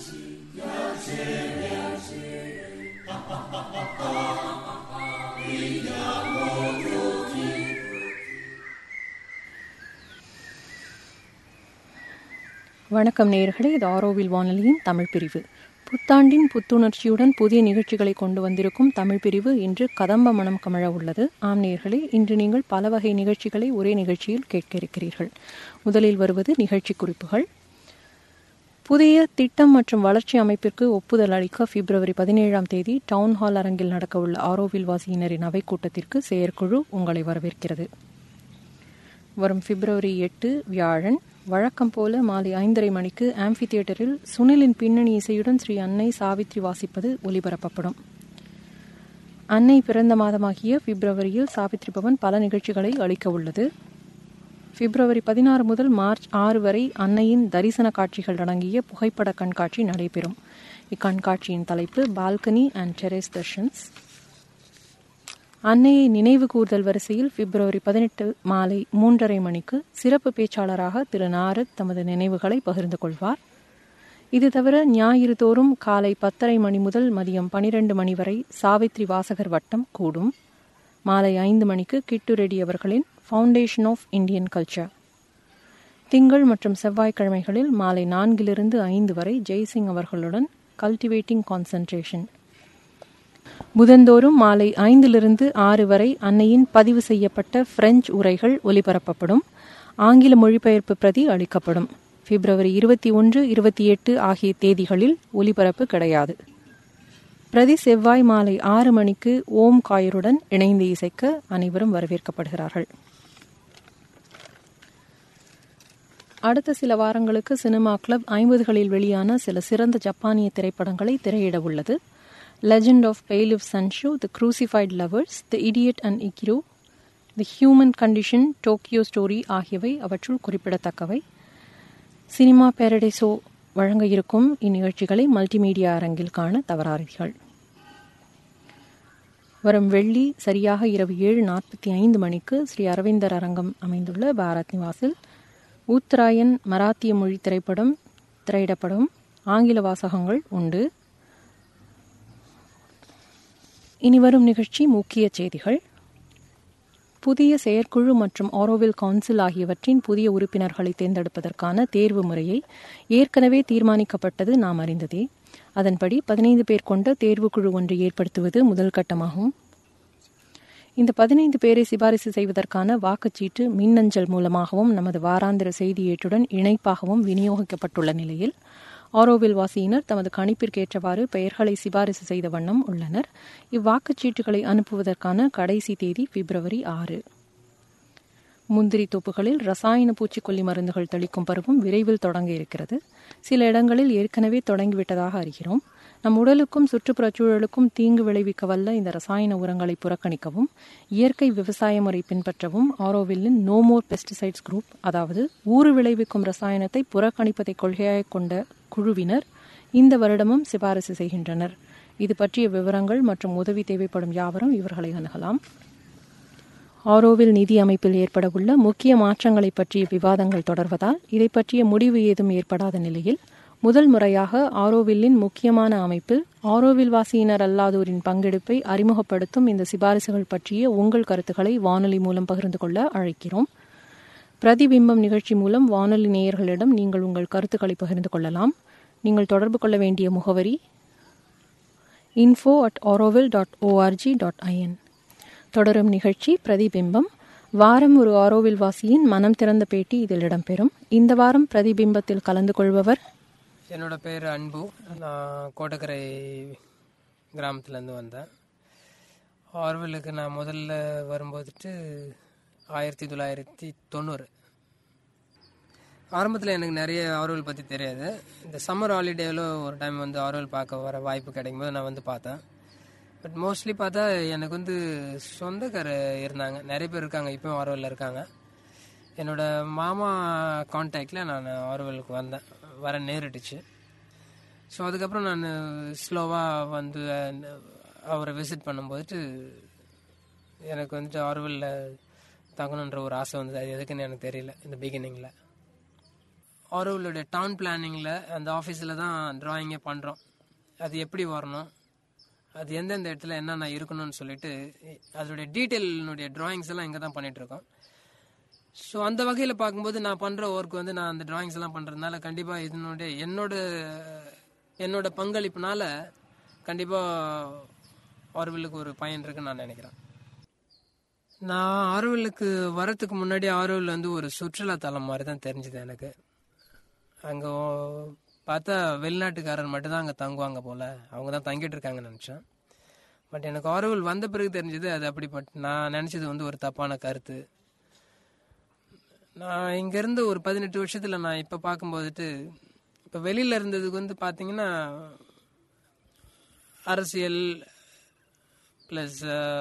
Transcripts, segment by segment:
வணக்கம் நேயர்களே இது ஆரோவில் வானொலியின் தமிழ் பிரிவு புத்தாண்டின் புத்துணர்ச்சியுடன் புதிய நிகழ்ச்சிகளை கொண்டு வந்திருக்கும் தமிழ் பிரிவு இன்று கதம்ப மனம் கமழ உள்ளது ஆம் நேயர்களே இன்று நீங்கள் பல வகை நிகழ்ச்சிகளை ஒரே நிகழ்ச்சியில் கேட்க இருக்கிறீர்கள் முதலில் வருவது நிகழ்ச்சி குறிப்புகள் புதிய திட்டம் மற்றும் வளர்ச்சி அமைப்பிற்கு ஒப்புதல் அளிக்க பிப்ரவரி பதினேழாம் தேதி டவுன் ஹால் அரங்கில் நடக்கவுள்ள ஆரோவில் வாசியினரின் அவைக் கூட்டத்திற்கு செயற்குழு உங்களை வரவேற்கிறது வரும் பிப்ரவரி எட்டு வியாழன் வழக்கம் போல மாலை ஐந்தரை மணிக்கு ஆம்பி தியேட்டரில் சுனிலின் பின்னணி இசையுடன் ஸ்ரீ அன்னை சாவித்ரி வாசிப்பது ஒலிபரப்பப்படும் அன்னை பிறந்த மாதமாகிய பிப்ரவரியில் சாவித்ரி பவன் பல நிகழ்ச்சிகளை அளிக்க உள்ளது பிப்ரவரி பதினாறு முதல் மார்ச் ஆறு வரை அன்னையின் தரிசன காட்சிகள் அடங்கிய புகைப்பட கண்காட்சி நடைபெறும் இக்கண்காட்சியின் தலைப்பு பால்கனி அண்ட் டெரேஸ் தர்ஷன்ஸ் அன்னையை நினைவு கூர்தல் வரிசையில் பிப்ரவரி பதினெட்டு மாலை மூன்றரை மணிக்கு சிறப்பு பேச்சாளராக திரு நாரத் தமது நினைவுகளை பகிர்ந்து கொள்வார் இது தவிர ஞாயிறு தோறும் காலை பத்தரை மணி முதல் மதியம் பனிரெண்டு மணி வரை சாவித்ரி வாசகர் வட்டம் கூடும் மாலை ஐந்து மணிக்கு கிட்டு ரெட்டி அவர்களின் ஃபவுண்டேஷன் ஆஃப் இந்தியன் கல்ச்சர் திங்கள் மற்றும் செவ்வாய்க்கிழமைகளில் மாலை நான்கிலிருந்து ஐந்து வரை ஜெய்சிங் அவர்களுடன் கல்டிவேட்டிங் கான்சன்ட்ரேஷன் புதந்தோறும் மாலை ஐந்திலிருந்து ஆறு வரை அன்னையின் பதிவு செய்யப்பட்ட பிரெஞ்சு உரைகள் ஒலிபரப்பப்படும் ஆங்கில மொழிபெயர்ப்பு பிரதி அளிக்கப்படும் பிப்ரவரி இருபத்தி ஒன்று இருபத்தி எட்டு ஆகிய தேதிகளில் ஒலிபரப்பு கிடையாது பிரதி செவ்வாய் மாலை ஆறு மணிக்கு ஓம் காயருடன் இணைந்து இசைக்க அனைவரும் வரவேற்கப்படுகிறார்கள் அடுத்த சில வாரங்களுக்கு சினிமா கிளப் ஐம்பதுகளில் வெளியான சில சிறந்த ஜப்பானிய திரைப்படங்களை திரையிட உள்ளது legend of bailiff Sansho the crucified lovers the idiot and Ikiru the human condition Tokyo story ஆகியவை அவற்றுள் குறிப்பிடத்தக்கவை சினிமா பேரடைசோ வழங்க இருக்கும் இந்நிகழ்ச்சிகளை மல்டிமீடியா அரங்கில் காண தவறாதீர்கள் வரும் வெள்ளி சரியாக இரவு ஏழு நாற்பத்தி ஐந்து மணிக்கு ஸ்ரீ அரவிந்தர் அரங்கம் அமைந்துள்ள பாரத் நிவாசில் உத்தராயன் மராத்திய மொழி திரைப்படம் திரையிடப்படும் ஆங்கில வாசகங்கள் உண்டு இனி வரும் நிகழ்ச்சி முக்கிய செய்திகள் புதிய செயற்குழு மற்றும் ஆரோவில் கவுன்சில் ஆகியவற்றின் புதிய உறுப்பினர்களை தேர்ந்தெடுப்பதற்கான தேர்வு முறையை ஏற்கனவே தீர்மானிக்கப்பட்டது நாம் அறிந்ததே அதன்படி பதினைந்து பேர் கொண்ட தேர்வுக்குழு ஒன்று ஏற்படுத்துவது முதல் கட்டமாகும் இந்த பதினைந்து பேரை சிபாரிசு செய்வதற்கான வாக்குச்சீட்டு மின்னஞ்சல் மூலமாகவும் நமது வாராந்திர செய்தி ஏற்றுடன் இணைப்பாகவும் விநியோகிக்கப்பட்டுள்ள நிலையில் ஆரோவில் வாசியினர் தமது கணிப்பிற்கேற்றவாறு பெயர்களை சிபாரிசு செய்த வண்ணம் உள்ளனர் இவ்வாக்குச்சீட்டுகளை அனுப்புவதற்கான கடைசி தேதி பிப்ரவரி ஆறு முந்திரி தோப்புகளில் ரசாயன பூச்சிக்கொல்லி மருந்துகள் தெளிக்கும் பருவம் விரைவில் தொடங்க இருக்கிறது சில இடங்களில் ஏற்கனவே தொடங்கிவிட்டதாக அறிகிறோம் நம் உடலுக்கும் சுற்றுப்புறச் சூழலுக்கும் தீங்கு விளைவிக்க வல்ல இந்த ரசாயன உரங்களை புறக்கணிக்கவும் இயற்கை விவசாய முறை பின்பற்றவும் ஆரோவில்லின் நோமோர் பெஸ்டிசைட்ஸ் குரூப் அதாவது ஊறு விளைவிக்கும் ரசாயனத்தை புறக்கணிப்பதை கொள்கையாக கொண்ட குழுவினர் இந்த வருடமும் சிபாரிசு செய்கின்றனர் இது பற்றிய விவரங்கள் மற்றும் உதவி தேவைப்படும் யாவரும் இவர்களை அணுகலாம் ஆரோவில் நிதி அமைப்பில் ஏற்படவுள்ள முக்கிய மாற்றங்களை பற்றிய விவாதங்கள் தொடர்வதால் இதை பற்றிய முடிவு ஏதும் ஏற்படாத நிலையில் முதல் முறையாக ஆரோவில்லின் முக்கியமான அமைப்பில் ஆரோவில் வாசியினர் அல்லாதோரின் பங்கெடுப்பை அறிமுகப்படுத்தும் இந்த சிபாரிசுகள் பற்றிய உங்கள் கருத்துக்களை வானொலி மூலம் பகிர்ந்து கொள்ள அழைக்கிறோம் பிரதிபிம்பம் நிகழ்ச்சி மூலம் வானொலி நேயர்களிடம் நீங்கள் உங்கள் கருத்துக்களை பகிர்ந்து கொள்ளலாம் நீங்கள் தொடர்பு கொள்ள வேண்டிய முகவரி info at Auroville dot ORG dot IN தொடரும் நிகழ்ச்சி பிரதிபிம்பம் வாரம் ஒரு ஆரோவில் வாசியின் மனம் திறந்த பேட்டி இதில் இடம்பெறும் இந்த வாரம் பிரதிபிம்பத்தில் கலந்து கொள்பவர் என்னோட பேர் அன்பு நான் கோட்டக்கரை கிராமத்துலேருந்து வந்தேன் ஆர்வலுக்கு நான் முதல்ல வரும்போதுட்டு ஆயிரத்தி தொள்ளாயிரத்தி தொண்ணூறு ஆரம்பத்தில் எனக்கு நிறைய ஆர்வல் பற்றி தெரியாது இந்த சம்மர் ஹாலிடேவில் ஒரு டைம் வந்து ஆர்வல் பார்க்க வர வாய்ப்பு கிடைக்கும் போது நான் வந்து பார்த்தேன் பட் மோஸ்ட்லி பார்த்தா எனக்கு வந்து சொந்தக்கார இருந்தாங்க நிறைய பேர் இருக்காங்க இப்போயும் ஆர்வலில் இருக்காங்க என்னோட மாமா கான்டாக்டில் நான் ஆர்வலுக்கு வந்தேன் வர நேரிட்டுச்சு ஸோ அதுக்கப்புறம் நான் ஸ்லோவாக வந்து அவரை விசிட் பண்ணும்போது எனக்கு வந்துட்டு ஆர்வலில் தங்கணுன்ற ஒரு ஆசை வந்தது அது எதுக்குன்னு எனக்கு தெரியல இந்த பிகினிங்கில் ஆரோவிலுடைய டவுன் பிளானிங்கில் அந்த ஆஃபீஸில் தான் ட்ராயிங்கே பண்ணுறோம் அது எப்படி வரணும் அது எந்தெந்த இடத்துல என்னென்ன இருக்கணும்னு சொல்லிட்டு அதோடைய டீட்டெயிலினுடைய டிராயிங்ஸ் எல்லாம் இங்கே தான் பண்ணிகிட்ருக்கோம் ஸோ அந்த வகையில் பார்க்கும்போது நான் பண்ணுற ஒர்க் வந்து நான் அந்த டிராயிங்ஸ் எல்லாம் பண்ணுறதுனால கண்டிப்பாக இதனுடைய என்னோட என்னோட பங்களிப்புனால கண்டிப்பாக ஆரோவிலுக்கு ஒரு பயன் இருக்குன்னு நான் நினைக்கிறேன் நான் ஆரோவிலுக்கு வரத்துக்கு முன்னாடி ஆரோவில் வந்து ஒரு சுற்றுலா தலம் மாதிரி தான் தெரிஞ்சுது எனக்கு அங்கே பார்த்தா வெளிநாட்டுக்காரர் மட்டும்தான் அங்கே தங்குவாங்க போல் அவங்க தான் தங்கிட்டு இருக்காங்கன்னு நினச்சேன் பட் எனக்கு ஆரோவில் வந்த பிறகு தெரிஞ்சது அது அப்படிப்பட்ட நான் நினச்சது வந்து ஒரு தப்பான கருத்து நான் இங்கேருந்து ஒரு பதினெட்டு வருஷத்தில் நான் இப்போ பார்க்கும்போதுட்டு இப்போ வெளியில் இருந்ததுக்கு வந்து பார்த்தீங்கன்னா அரசியல் ப்ளஸ்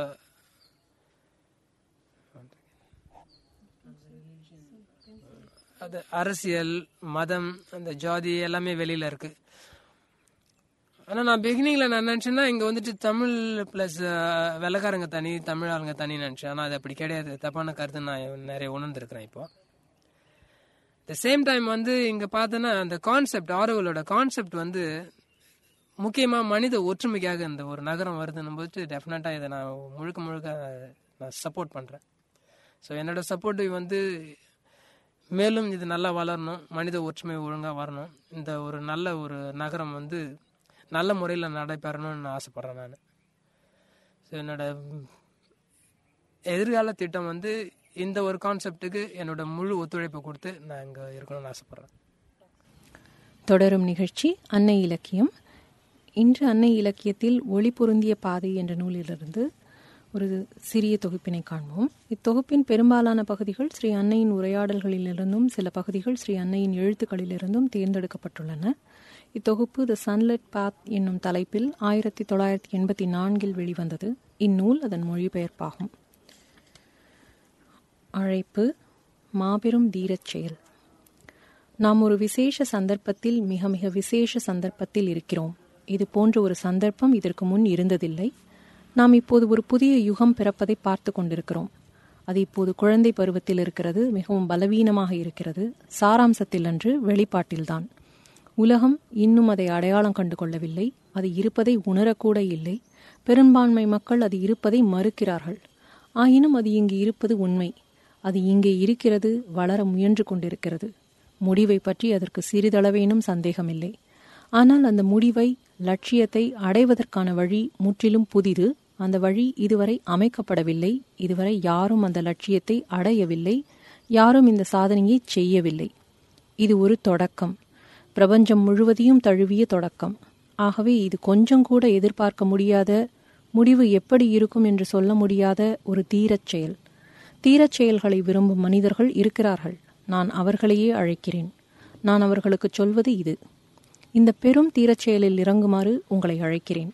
அது அரசியல் மதம் அந்த ஜாதி எல்லாமே வெளியில் இருக்குது ஆனால் நான் பிகினிங்கில் நான் நினச்சேன்னா இங்கே வந்துட்டு தமிழ் ப்ளஸ் வெள்ளக்காரங்க தனி தமிழ் ஆளுங்க தனி நினச்சேன் ஆனால் அது அப்படி கிடையாது தப்பான கருத்து நான் நிறைய உணர்ந்துருக்கிறேன் இப்போ த சேம் டைம் வந்து இங்கே பார்த்தோன்னா அந்த கான்செப்ட் ஆரோவலோட கான்செப்ட் வந்து முக்கியமாக மனித ஒற்றுமைக்காக இந்த ஒரு நகரம் வருதுன்னும் போது டெஃபினட்டாக இதை நான் முழுக்க முழுக்க நான் சப்போர்ட் பண்ணுறேன் ஸோ என்னோட சப்போர்ட்டிவ் வந்து மேலும் இது நல்லா வளரணும் மனித ஒற்றுமை ஒழுங்காக வரணும் இந்த ஒரு நல்ல ஒரு நகரம் வந்து நல்ல முறையில் நடைபெறணும்னு நான் ஆசைப்பட்றேன் நான் ஸோ என்னோட எதிர்கால திட்டம் வந்து இந்த ஒரு கான்செப்டுக்கு என்னோட முழு ஒத்துழைப்பை கொடுத்து நான் இங்கே இருக்கணும்னு ஆசைப்பட்றேன் தொடரும் நிகழ்ச்சி அன்னை இலக்கியம் இன்று அன்னை இலக்கியத்தில் ஒளி பொருந்திய பாதை என்ற நூலிலிருந்து ஒரு சிறிய தொகுப்பினை காண்போம் இத்தொகுப்பின் பெரும்பாலான பகுதிகள் ஸ்ரீ அன்னையின் உரையாடல்களிலிருந்தும் சில பகுதிகள் ஸ்ரீ அன்னையின் எழுத்துக்களிலிருந்தும் தேர்ந்தெடுக்கப்பட்டுள்ளன இத்தொகுப்பு த சன்லெட் பாத் என்னும் தலைப்பில் ஆயிரத்தி தொள்ளாயிரத்தி எண்பத்தி நான்கில் வெளிவந்தது இந்நூல் அதன் மொழிபெயர்ப்பாகும் அழைப்பு மாபெரும் தீரச் செயல் நாம் ஒரு விசேஷ சந்தர்ப்பத்தில் மிக மிக விசேஷ சந்தர்ப்பத்தில் இருக்கிறோம் இது போன்ற ஒரு சந்தர்ப்பம் இதற்கு முன் இருந்ததில்லை நாம் இப்போது ஒரு புதிய யுகம் பிறப்பதை பார்த்து கொண்டிருக்கிறோம் அது இப்போது குழந்தை பருவத்தில் இருக்கிறது மிகவும் பலவீனமாக இருக்கிறது சாராம்சத்தில் அன்று வெளிப்பாட்டில்தான் உலகம் இன்னும் அதை அடையாளம் கண்டு கொள்ளவில்லை அது இருப்பதை உணரக்கூட இல்லை பெரும்பான்மை மக்கள் அது இருப்பதை மறுக்கிறார்கள் ஆயினும் அது இங்கு இருப்பது உண்மை அது இங்கே இருக்கிறது வளர முயன்று கொண்டிருக்கிறது முடிவை பற்றி அதற்கு சிறிதளவேனும் சந்தேகமில்லை ஆனால் அந்த முடிவை லட்சியத்தை அடைவதற்கான வழி முற்றிலும் புதிது அந்த வழி இதுவரை அமைக்கப்படவில்லை இதுவரை யாரும் அந்த லட்சியத்தை அடையவில்லை யாரும் இந்த சாதனையை செய்யவில்லை இது ஒரு தொடக்கம் பிரபஞ்சம் முழுவதையும் தழுவிய தொடக்கம் ஆகவே இது கொஞ்சம் கூட எதிர்பார்க்க முடியாத முடிவு எப்படி இருக்கும் என்று சொல்ல முடியாத ஒரு தீரச் செயல் தீரச் செயல்களை விரும்பும் மனிதர்கள் இருக்கிறார்கள் நான் அவர்களையே அழைக்கிறேன் நான் அவர்களுக்கு சொல்வது இது இந்த பெரும் தீரச் செயலில் இறங்குமாறு உங்களை அழைக்கிறேன்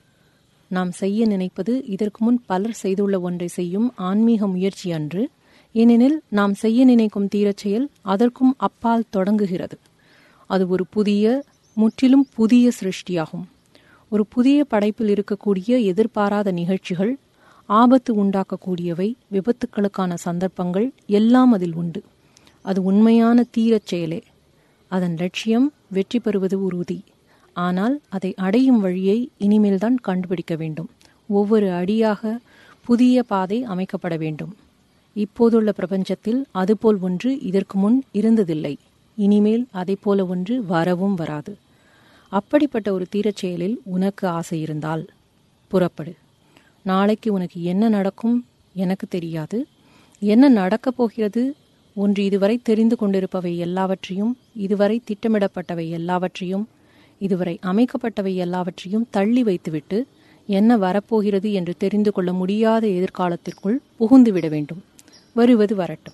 நாம் செய்ய நினைப்பது இதற்கு முன் பலர் செய்துள்ள ஒன்றை செய்யும் ஆன்மீக முயற்சி அன்று ஏனெனில் நாம் செய்ய நினைக்கும் தீரச் செயல் அதற்கும் அப்பால் தொடங்குகிறது அது ஒரு புதிய முற்றிலும் புதிய சிருஷ்டியாகும் ஒரு புதிய படைப்பில் இருக்கக்கூடிய எதிர்பாராத நிகழ்ச்சிகள் ஆபத்து உண்டாக்கக்கூடியவை விபத்துக்களுக்கான சந்தர்ப்பங்கள் எல்லாம் அதில் உண்டு அது உண்மையான தீரச் செயலே அதன் லட்சியம் வெற்றி பெறுவது உறுதி ஆனால் அதை அடையும் வழியை இனிமேல்தான் கண்டுபிடிக்க வேண்டும் ஒவ்வொரு அடியாக புதிய பாதை அமைக்கப்பட வேண்டும் இப்போதுள்ள பிரபஞ்சத்தில் அதுபோல் ஒன்று இதற்கு முன் இருந்ததில்லை இனிமேல் அதை போல ஒன்று வரவும் வராது அப்படிப்பட்ட ஒரு தீரச் செயலில் உனக்கு ஆசை இருந்தால் புறப்படு நாளைக்கு உனக்கு என்ன நடக்கும் எனக்கு தெரியாது என்ன நடக்கப் போகிறது ஒன்று இதுவரை தெரிந்து கொண்டிருப்பவை எல்லாவற்றையும் இதுவரை திட்டமிடப்பட்டவை எல்லாவற்றையும் இதுவரை அமைக்கப்பட்டவை எல்லாவற்றையும் தள்ளி வைத்துவிட்டு என்ன வரப்போகிறது என்று தெரிந்து கொள்ள முடியாத எதிர்காலத்திற்குள் புகுந்துவிட வேண்டும் வருவது வரட்டும்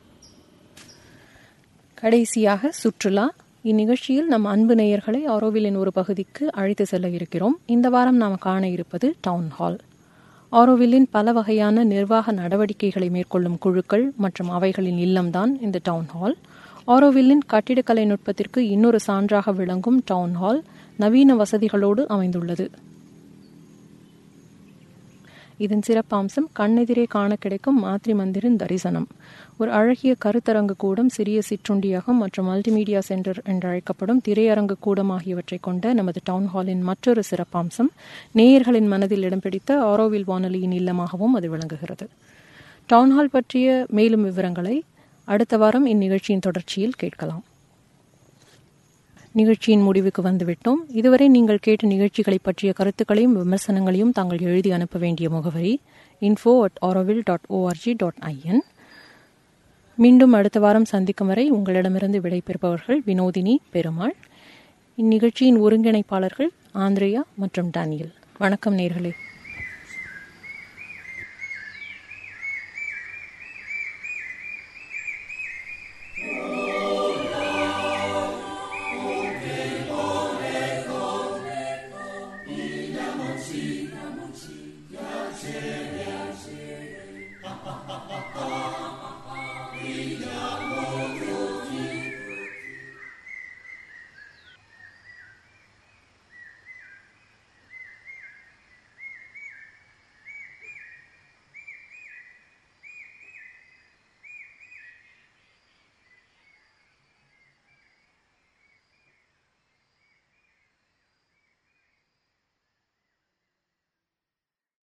கடைசியாக சுற்றுலா இந்நிகழ்ச்சியில் நம் அன்பு நேயர்களை ஆரோவிலின் ஒரு பகுதிக்கு அழைத்து செல்ல இருக்கிறோம் இந்த வாரம் நாம் காண இருப்பது டவுன் ஹால் ஆரோவில்லின் பல வகையான நிர்வாக நடவடிக்கைகளை மேற்கொள்ளும் குழுக்கள் மற்றும் அவைகளின் இல்லம்தான் இந்த டவுன் ஹால் ஆரோவில்லின் கட்டிடக்கலை நுட்பத்திற்கு இன்னொரு சான்றாக விளங்கும் டவுன் ஹால் நவீன வசதிகளோடு அமைந்துள்ளது இதன் சிறப்பம்சம் கண்ணெதிரே காண கிடைக்கும் மாத்ரி மந்திரின் தரிசனம் ஒரு அழகிய கருத்தரங்கு கூடம் சிறிய சிற்றுண்டியகம் மற்றும் மல்டிமீடியா சென்டர் என்று அழைக்கப்படும் திரையரங்கு கூடம் ஆகியவற்றை கொண்ட நமது டவுன் ஹாலின் மற்றொரு சிறப்பம்சம் நேயர்களின் மனதில் இடம் பிடித்த ஆரோவில் வானொலியின் இல்லமாகவும் அது விளங்குகிறது டவுன்ஹால் பற்றிய மேலும் விவரங்களை அடுத்த வாரம் இந்நிகழ்ச்சியின் தொடர்ச்சியில் கேட்கலாம் நிகழ்ச்சியின் முடிவுக்கு வந்துவிட்டோம் இதுவரை நீங்கள் கேட்ட நிகழ்ச்சிகளை பற்றிய கருத்துக்களையும் விமர்சனங்களையும் தாங்கள் எழுதி அனுப்ப வேண்டிய முகவரி info at Auroville dot ORG dot IN மீண்டும் அடுத்த வாரம் சந்திக்கும் வரை உங்களிடமிருந்து விடைபெறுபவர்கள் வினோதினி பெருமாள் இந்நிகழ்ச்சியின் ஒருங்கிணைப்பாளர்கள் ஆந்திரேயா மற்றும் டானியல் வணக்கம் நேர்களே